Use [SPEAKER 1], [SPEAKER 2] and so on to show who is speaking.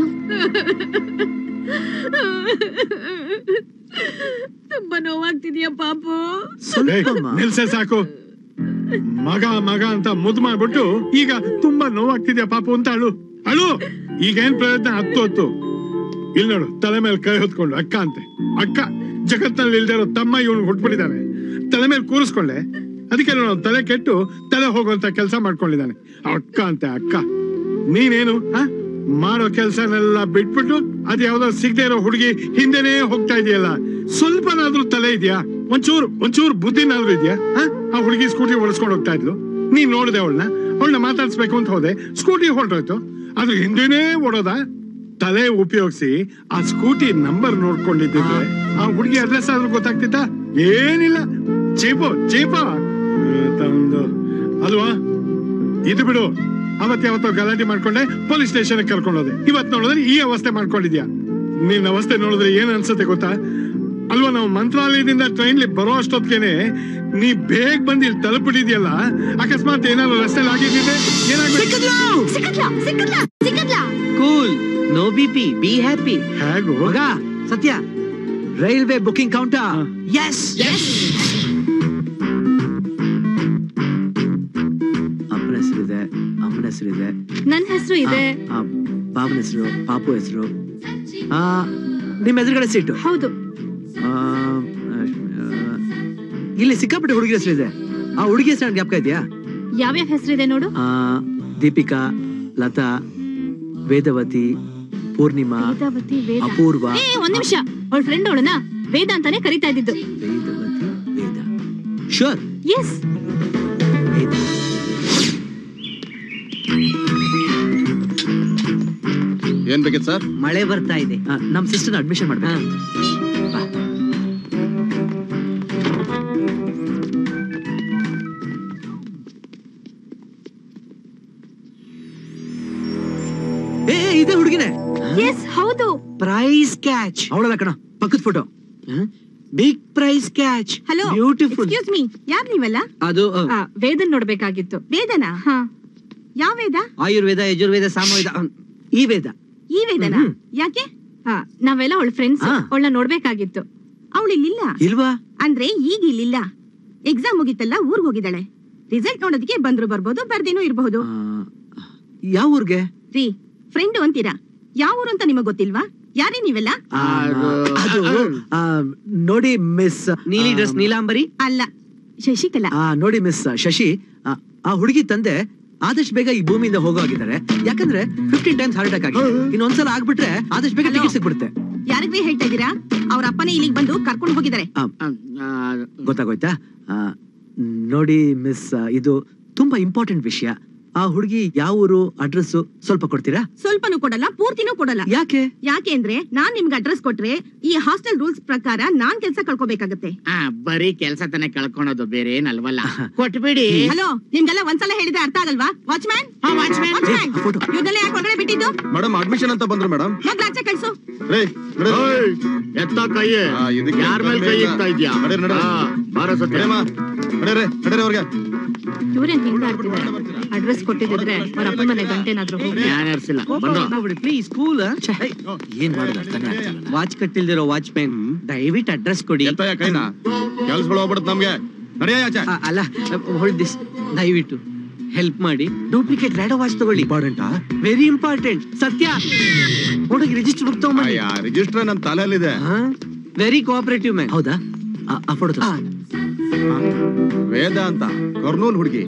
[SPEAKER 1] ತುಂಬಾ ನೋವಾಗ್ತಿದ್ಯಾ ಪಾಪು
[SPEAKER 2] ಏಯ್,
[SPEAKER 3] ಸ್ವಲ್ಪಮ್ಮ
[SPEAKER 2] ನಿಲ್ಸೆ ಸಾಕು ಮಗ ಮಗ ಅಂತ ಮುದ್ದು ಮಾಡ್ಬಿಟ್ಟು ಈಗ ತುಂಬಾ ನೋವಾಗ್ತಿದ್ಯಾ ಪಾಪು ಅಂತ ಅಳು ಅಳು ಈಗೇನ್ ಪ್ರಯತ್ನ ಹತ್ತು ಹತ್ತು ಇಲ್ಲಿ ನೋಡು ತಲೆ ಮೇಲೆ ಕೈ ಹೊತ್ಕೊಂಡು ಅಕ್ಕ ಅಂತೆ ಅಕ್ಕ ಜಗತ್ನಲ್ಲಿ ಇಲ್ದೇ ಇರೋ ತಮ್ಮ ಇವನು ಹುಟ್ಬಿಟ್ಟಿದ್ದಾನೆ ತಲೆ ಮೇಲೆ ಕೂರಿಸ್ಕೊಂಡೆ ಅದಕ್ಕೆ ನಾನು ತಲೆ ಕೆಟ್ಟು ತಲೆ ಹೋಗುವಂತ ಕೆಲಸ ಮಾಡ್ಕೊಂಡಿದ್ದಾನೆ ಅಕ್ಕ ಅಂತೆ ಅಕ್ಕ ನೀನೇನು ಆ? ಮಾಡೋ ಕೆಲ್ಸನೆಲ್ಲ ಬಿಟ್ಬಿಟ್ಟು ಅದ್ ಯಾವ್ದೋ ಸಿಗದೆ ಇರೋ ಹುಡುಗಿ ಹಿಂದೆನೆ ಹೋಗ್ತಾ ಇದೆಯಲ್ಲ ಸ್ವಲ್ಪನಾದ್ರೂ ತಲೆ ಇದೆಯಾ ಒಂಚೂರು ಒಂಚೂರು ಬುದ್ಧಿನಾದ್ರೂ ಇದೆಯಾ ಆ? ಆ ಹುಡುಗಿ ಸ್ಕೂಟಿ ಓಡಿಸ್ಕೊಂಡು ಹೋಗ್ತಾ ಇದ್ಲು ನೀನ್ ನೋಡಿದೆ ಅವಳನ್ನ ಅವಳನ್ನ ಮಾತಾಡ್ಸ್ಬೇಕು ಅಂತ ಹೋದೆ ಸ್ಕೂಟಿ ಹೊರಟೋಯ್ತು ಅದ್ರ ಹಿಂದೆನೇ ಓಡೋದ ತಲೆ ಉಪಯೋಗಿಸಿ ಆ ಸ್ಕೂಟಿ ನಂಬರ್ ನೋಡ್ಕೊಂಡಿದ್ದಿದ್ರೆ ಆ ಹುಡುಗಿ ಅಡ್ರೆಸ್ ಆದ್ರೂ ಗೊತ್ತಾಗ್ತಿತ್ತ ಏನಿಲ್ಲ ಚೀಪು ಚೀಪ ಒಂದು ಅಲ್ವಾ ಇದು ಬಿಡು ಅವತ್ ಯಾವತ್ತೋ ಗಲಾಟೆ ಮಾಡ್ಕೊಂಡೆ ಪೊಲೀಸ್ ಸ್ಟೇಷನ್ ಕರ್ಕೊಂಡೋದೆ ಇವತ್ ನೋಡಿದ್ರೆ ಈ ಅವಸ್ಥೆ ಮಾಡ್ಕೊಂಡಿದ್ಯಾ ನಿನ್ನ ಅವಸ್ಥೆ ನೋಡಿದ್ರೆ ಏನ್ ಅನ್ಸುತ್ತೆ ಗೊತ್ತಾ ಅಲ್ವಾ ನಾವು ಮಂತ್ರಾಲಯದಿಂದ ಟ್ರೈನ್ಲಿ ಬರೋ ಅಷ್ಟೊತ್ತಿಗೆನೆ ನೀ ಬೇಗ ಬಂದು ಇಲ್ಲಿ ತಲುಪಿಟ್ಟಿದ್ಯಲ್ಲ ಅಕಸ್ಮಾತ್ ಏನಾದ್ರು ರಸ್ತೆಲಿ ಆಗಿದ್ದಿದೆ ಏನಾಗ್ಬೇಕು
[SPEAKER 3] ಸಿಕ್ಕಿದ್ಲು
[SPEAKER 1] ಸಿಕ್ಕದ್ಲಾ ಸಿಕ್ಕದ್ಲಾ ಸಿಕ್ಕದ್ಲಾ
[SPEAKER 3] cool no B P be happy
[SPEAKER 2] ಹೇಗು
[SPEAKER 3] ಮಗ Satya railway booking counter S ಅಪ್ಪನ ಹೆಸರಿದೆ ಅಮ್ಮನ ಹೆಸರಿದೆ
[SPEAKER 1] ನನ್ ಹೆಸರು ಇದೆ
[SPEAKER 3] ಆ, ಬಾಬನ ಹೆಸರು ಪಾಪು ಹೆಸರು ಆ ನಿಮ್ಮ ಎದುರುಗಡೆ ಸೀಟು
[SPEAKER 1] ಹೌದು
[SPEAKER 3] ಆ, ಆ, ಇಲ್ಲಿ ಸಿಕ್ಕಾಪಟ್ಟೆ ಹುಡುಗಿ ಹೆಸರಿದೆ ಆ ಹುಡುಗಿ ಹೆಸರು ಜ್ಞಾಪಕ ಇದೆಯಾ
[SPEAKER 1] ಯಾವ್ಯಾವ ಹೆಸರಿದೆ ನೋಡು
[SPEAKER 3] ಆ, ದೀಪಿಕಾ ಲತಾ ವೇದವತಿ ಪೂರ್ಣಿಮಾ
[SPEAKER 1] ವೇದಾವತಿ ವೇದ
[SPEAKER 3] ಅಪೂರ್ವ
[SPEAKER 1] ಏ ಒಂದ್ ನಿಮಿಷ ಅವಳ ಫ್ರೆಂಡ್ ಅವಳನ ವೇದ ಅಂತಾನೆ ಕರಿತಾ ಇದ್ದಿದ್ದು
[SPEAKER 3] ವೇದವತಿ ವೇದ ಶೋರ್
[SPEAKER 1] ಎಸ್
[SPEAKER 3] ವೇದ
[SPEAKER 4] ಏನ್ ಬೇಕಿತ್ತು ಸರ್
[SPEAKER 3] ಮಳೆ ಬರ್ತಾ ಇದೆ ಆ, ನಮ್ ಸಿಸ್ಟರ್ ಅಡ್ಮಿಷನ್ ಮಾಡ್ಬೇಕು ಬಾ. ಏ ಇದೆ ಹುಡುಗಿನೇ
[SPEAKER 1] ಎಸ್ ಹೌದು
[SPEAKER 3] ಪ್ರೈಸ್ ಕ್ಯಾಚ್ ಅವಳಲ್ಲ ಕಣ ಪಕ್ಕದ photo big prize catch
[SPEAKER 5] hello
[SPEAKER 3] beautiful
[SPEAKER 5] excuse me ಯಾರ್ ನೀವಲ್ಲ
[SPEAKER 3] ಅದು ಆ,
[SPEAKER 1] ಆ, ವೇದನ್ ನೋಡ್ಬೇಕಾಗಿತ್ತು
[SPEAKER 5] ವೇದನ
[SPEAKER 1] ಹಾ
[SPEAKER 5] ಯಾವ ವೇದ
[SPEAKER 3] ಆಯುರ್ವೇದ ಯಜುರ್ವೇದ ಸಾಮವೇದ ಆ, ಈ ವೇದ
[SPEAKER 5] ಈ ವೇದನ
[SPEAKER 3] ಹ್ಮ್.
[SPEAKER 5] ಯಾಕೆ
[SPEAKER 1] ಆ, ನಾವೆಲ್ಲ ಅವಳ ಫ್ರೆಂಡ್ಸ್
[SPEAKER 3] ಆ.
[SPEAKER 1] ಅವಳನ್ನ ನೋಡ್ಬೇಕಾಗಿತ್ತು
[SPEAKER 5] ಅವಳು ಇಲ್ಲಿಲ್ಲ
[SPEAKER 3] ಇಲ್ವಾ
[SPEAKER 5] ಅಂದ್ರೆ ಈಗ ಇಲ್ಲಿಲ್ಲ ಎಕ್ಸಾಮ್ ಮುಗಿತಲ್ಲ ಊರ್ಗ್ ಹೋಗಿದ್ದಾಳೆ ರಿಸಲ್ಟ್ ನೋಡೋದಕ್ಕೆ ಬಂದ್ರು ಬರ್ಬೋದು ಬರ್ದೇನೂ ಇರಬಹುದು
[SPEAKER 3] ಆ, ಯಾವ ಊರ್ಗೆ
[SPEAKER 5] ರೀ ಫ್ರೆಂಡ್ ಅಂತೀರಾ ಯಾವ ಊರು ಅಂತ ನಿಮಗ್ ಗೊತ್ತಿಲ್ವಾ ಯಾರೇ ನೀವೆಲ್ಲ
[SPEAKER 3] ಆ, ಅದು ಆ, ನೋಡಿ ಮಿಸ್
[SPEAKER 6] ನೀಲಿ ಡ್ರೆಸ್ ನೀಲಾಂಬರಿ
[SPEAKER 5] ಅಲ್ಲ ಶಶಿಕಲಾ
[SPEAKER 3] ಆ, ನೋಡಿ ಮಿಸ್ ಶಶಿ ಆ, ಆ ಹುಡುಗಿ ತಂದೆ ಆದಷ್ಟು ಬೇಗ ಈ ಭೂಮಿಯಿಂದ ಹೋಗೋಗಿದ್ದಾರೆ ಯಾಕಂದ್ರೆ ಫಿಫ್ಟೀನ್ ಟೈಮ್ಸ್ ಹಾರ್ಟ್ ಅಟ್ಯಾಕ್ ಆಗಿದೆ ಇನ್ನೊಂದ್ಸಲ ಆಗ್ಬಿಟ್ರೆ ಆದಷ್ಟು ಬೇಗ
[SPEAKER 5] Hello.
[SPEAKER 3] ಟಿಕೆಟ್ ಸಿಕ್ಬಿಡುತ್ತೆ
[SPEAKER 5] ಯಾರಿಗ್ರಿ ಹೇಳ್ತಾ ಇದ್ದೀರಾ ಅವ್ರ ಅಪ್ಪನೇ ಇಲ್ಲಿಗೆ ಬಂದು ಕರ್ಕೊಂಡು ಹೋಗಿದ್ದಾರೆ
[SPEAKER 3] ಗೊತ್ತಾಗೋಯ್ತಾ ಆ, ನೋಡಿ ಮಿಸ್ ಇದು ತುಂಬಾ ಇಂಪಾರ್ಟೆಂಟ್ ವಿಷಯ ಆ ಹುಡುಗಿ ಯಾವ ಊರು ಅಡ್ರೆಸ್ ಸ್ವಲ್ಪ ಕೊಡ್ತೀರಾ
[SPEAKER 5] ಸ್ವಲ್ಪನೂ ಕೊಡಲ್ಲ ಪೂರ್ತಿನೂ ಕೊಡಲ್ಲ
[SPEAKER 3] ಯಾಕೆ
[SPEAKER 5] ಯಾಕೆ ಅಂದ್ರೆ ನಾನ್ ನಿಮ್ಗೆ ಅಡ್ರೆಸ್ ಕೊಟ್ರೆ ಈ ಹಾಸ್ಟೆಲ್ ರೂಲ್ಸ್ ಪ್ರಕಾರ ನಾನ್ ಕೆಲ್ಸ ಕಳ್ಕೊಬೇಕಾಗತ್ತೆ
[SPEAKER 6] ಆ ಬರೀ ಕೆಲ್ಸ ತಾನೇ ಕಳ್ಕೊಳೋದು ಬೇರೆ ಏನಲ್ವಲ್ಲ ಕೊಟ್ಬಿಡಿ
[SPEAKER 5] ಹಲೋ ನಿಮ್ಗೆಲ್ಲ ಒಂದ್ಸಲ ಹೇಳಿದ್ರೆ ಅರ್ಥ ಆಗಲ್ವಾ ವಾಚ್ಮ್ಯಾನ್
[SPEAKER 6] ಹಾ, watchman.
[SPEAKER 3] ಏ, ಆ photo.
[SPEAKER 5] ಇವ್ರನ್ನೆಲ್ಲ ಯಾಕೆ ಹೊರಗಡೆ ಬಿಟ್ಟಿದ್ದು
[SPEAKER 4] ಮೇಡಮ್ ಅಡ್ಮಿಷನ್ ಅಂತ ಬಂದ್ರು ಮೇಡಮ್
[SPEAKER 5] ಮೊದ್ಲು ಆಚೆ ಕಳ್ಸು
[SPEAKER 4] ರೇ
[SPEAKER 7] ಎತ್ತ ಕೈ
[SPEAKER 4] ಆ, ಇದಕ್ಕೆ
[SPEAKER 7] ಯಾರ ಮೇಲೆ ಕೈ
[SPEAKER 4] ಇಲ್ಲ.
[SPEAKER 7] ಇಡ್ತಾ ಇದ್ಯಾ
[SPEAKER 4] ನಡೆ, ನಡೆ.
[SPEAKER 7] ಹಾ, ಬಾರೋ ಸತ್ಯ
[SPEAKER 4] ನಡೀಮ್ಮ ನಡೀರಿ ನಡೀರಿ ಅವ್ರಿಗೆ
[SPEAKER 1] ಇವ್ರೇನ್ ಹಿಂಗ ಆಡ್ತಿದ್ದಾರೆ ಅಡ್ರೆಸ್ ಕೊಟ್ಟಿದ್ರೆ ಅವ್ರ ಅಪ್ಪನ ಮನೆ ಗಂಟೆನಾದ್ರು ಹೋಗಿ
[SPEAKER 7] ಜ್ಞಾನ ಇರ್ಸಿಲ್ಲ ಬಂದ್ರು
[SPEAKER 6] ಪ್ಲೀಸ್ ಕೂಲ್
[SPEAKER 3] ಏನ್ ಮಾಡೋದು ಅರ್ಥನೇ ಆಗ್ತಿಲ್ಲ
[SPEAKER 6] ವಾಚ್ ಕಟ್ಟಿಲ್ದಿರೋ ವಾಚ್ಮ್ಯಾನ್ ದಯವಿಟ್ಟು ಅಡ್ರೆಸ್ ಕೊಡಿ
[SPEAKER 4] ಎತ್ತಯ್ಯ ಕೈನ ಕೆಲ್ಸಗಳು ಹೋಗ್ಬಿಡುತ್ತೆ ನಮ್ಗೆ ನಡೆಯ ಆಚೆ
[SPEAKER 6] ಆ, ಅಲ್ಲ ಹೋಲ್ಡ್ ದಿಸ್ ದಯವಿಟ್ಟು ಹೆಲ್ಪ್ ಮಾಡಿ ಡೂಪ್ಲಿಕೇಟ್ ರ್ಯಾಡೋ ವಾಚ್ ತಗೊಳ್ಳಿ
[SPEAKER 3] ಇಂಪಾರ್ಟೆಂಟಾ
[SPEAKER 6] ವೆರಿ ಇಂಪಾರ್ಟೆಂಟ್ ಸತ್ಯ ಹುಡುಗಿ ರಿಜಿಸ್ಟರ್ ಬುಕ್ ತಗೊಂಬನ್ನಿ
[SPEAKER 4] ರಿಜಿಸ್ಟರ್ ನನ್ ತಲೆಯಲ್ಲಿದೆ
[SPEAKER 6] ವೆರಿ ಕೋಆಪರೇಟಿವ್ ಮ್ಯಾನ್
[SPEAKER 3] ಹೌದಾ ಆ- ಆ ಫೋಟೋ
[SPEAKER 4] ವೇದ ಅಂತ ಕರ್ನೂಲ್ ಹುಡುಗಿ